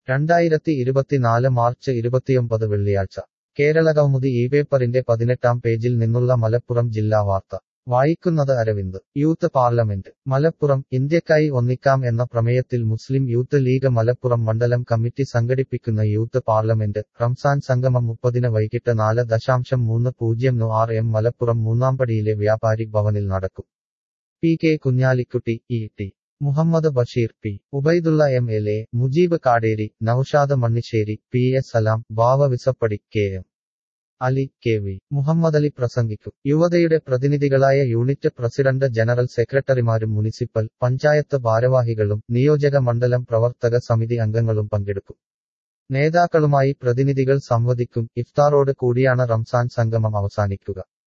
രണ്ടായിരത്തി ഇരുപത്തിനാല് മാർച്ച് ഇരുപത്തിയൊമ്പത് വെള്ളിയാഴ്ച കേരളകൗമുദി ഈ പേപ്പറിന്റെ പതിനെട്ടാം പേജിൽ നിന്നുള്ള മലപ്പുറം ജില്ലാ വാർത്ത വായിക്കുന്നത് അരവിന്ദ് യൂത്ത് പാർലമെന്റ് മലപ്പുറം ഇന്ത്യക്കായി ഒന്നിക്കാം എന്ന പ്രമേയത്തിൽ മുസ്ലിം യൂത്ത് ലീഗ് മലപ്പുറം മണ്ഡലം കമ്മിറ്റി സംഘടിപ്പിക്കുന്ന യൂത്ത് പാർലമെന്റ് റംസാൻ സംഗമം മുപ്പതിന് വൈകിട്ട് നാല് ദശാംശം മൂന്ന് പൂജ്യം നു ആർ എം മലപ്പുറം മൂന്നാംപടിയിലെ വ്യാപാരി ഭവനിൽ നടക്കും P K Kunhalikutty E T Muhammad Basheer P Ubaidulla M L A Mujeeb Kaderi Noushad Manniserry P S Salam Bava Visappadi K M Ali K V Muhammad Ali പ്രസംഗിക്കും യുവതയുടെ പ്രതിനിധികളായ യൂണിറ്റ് പ്രസിഡന്റ് ജനറൽ സെക്രട്ടറിമാരും മുനിസിപ്പൽ പഞ്ചായത്ത് ഭാരവാഹികളും നിയോജക മണ്ഡലം പ്രവർത്തക സമിതി അംഗങ്ങളും പങ്കെടുക്കും നേതാക്കളുമായി പ്രതിനിധികൾ സംവദിക്കും ഇഫ്താറോട് കൂടിയാണ് റംസാൻ സംഗമം അവസാനിക്കുക